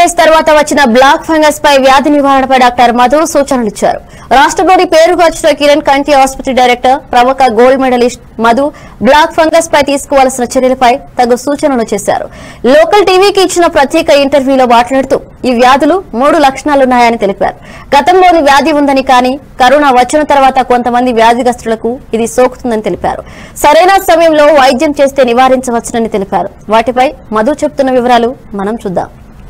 virus తర్వాత వచ్చిన black fungus పై వ్యాధి నివారణపై డాక్టర్ మధు సూచనలు ఇచ్చారు రాష్ట్రంలోని పేరుగాచిన కిరణ్ కంటి ఆసుపత్రి డైరెక్టర్ ప్రముఖ gold medalist Madhu black fungus పై తీసుకోవాల్సిన చర్యలపై తగు సూచనలు చేశారు లోకల్ టీవీకి ఇచ్చిన ప్రత్యేక ఇంటర్వ్యూలో మాట్లాడుతూ ఈ వ్యాధులు మూడు లక్షణాలున్నాయని తెలిపారు గతంలోని వ్యాధి ఉందని కానీ కరోనా వచ్చిన తర్వాత కొంతమంది వ్యాధిగ్రస్తులకు ఇది సోకుతుందని తెలిపారు సరైన సమయంలో వైద్యం చేస్తే నివారించవచ్చునని తెలిపారు వాటిపై మధు చెప్తున్న వివరాలు మనం చూద్దాం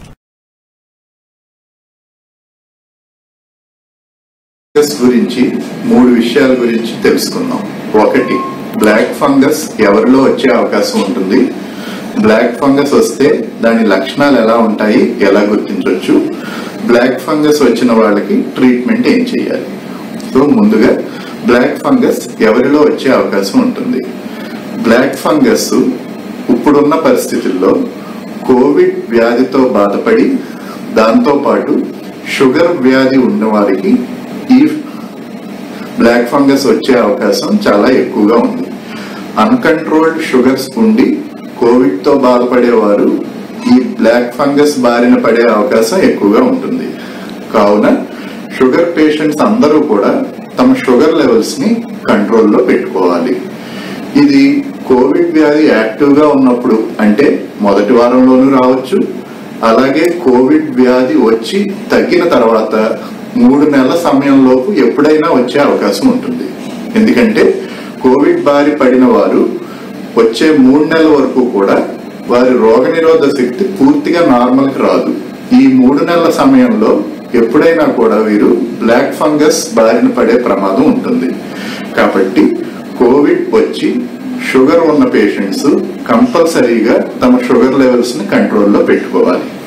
ఫంగస్ గురించి మూడు విషయాల గురించి తెలుసుకుందాం ఒకటి బ్లాక్ ఫంగస్ ఎవరిలో వచ్చే అవకాశం ఉంటుంది బ్లాక్ ఫంగస్ వస్తే దాని లక్షణాలు ఎలా ఉంటాయి ఎలా గుర్తించవచ్చు బ్లాక్ ఫంగస్ వచ్చిన వాళ్ళకి ట్రీట్మెంట్ ఏం చేయాలి సో ముందుగా బ్లాక్ ఫంగస్ ఎవరిలో వచ్చే అవకాశం ఉంటుంది బ్లాక్ ఫంగస్ ఇప్పుడున్న పరిస్థితుల్లో కోవిడ్ వ్యాధితో బాధపడి దాంతో పాటు షుగర్ వ్యాధి ఉన్న వారికి ఈ బ్లాక్ ఫంగస్ వచ్చే అవకాశం చాలా ఎక్కువగా ఉంది అన్కంట్రోల్డ్ షుగర్స్ ఉండి కోవిడ్ తో బాధపడేవారు ఈ బ్లాక్ ఫంగస్ బారిన పడే అవకాశం ఎక్కువగా ఉంటుంది కావున షుగర్ పేషెంట్స్ అందరూ కూడా తమ షుగర్ లెవెల్స్ ని కంట్రోల్లో పెట్టుకోవాలి ఇది కోవిడ్ వ్యాధి యాక్టివ్ గా ఉన్నప్పుడు అంటే మొదటి వారంలోనూ రావచ్చు అలాగే కోవిడ్ వ్యాధి వచ్చి తగ్గిన తర్వాత మూడు నెలల సమయంలోపు ఎప్పుడైనా వచ్చే అవకాశం ఉంటుంది ఎందుకంటే కోవిడ్ బారి పడిన వారు వచ్చే మూడు నెలల వరకు కూడా వారి రోగనిరోధక శక్తి పూర్తిగా నార్మల్ కి రాదు ఈ మూడు నెలల సమయంలో ఎప్పుడైనా కూడా వీరు బ్లాక్ ఫంగస్ బారిన పడే ప్రమాదం ఉంటుంది కాబట్టి కోవిడ్ వచ్చి షుగర్ ఉన్న పేషెంట్స్ కంపల్సరీగా తమ షుగర్ లెవెల్స్ ని కంట్రోల్లో పెట్టుకోవాలి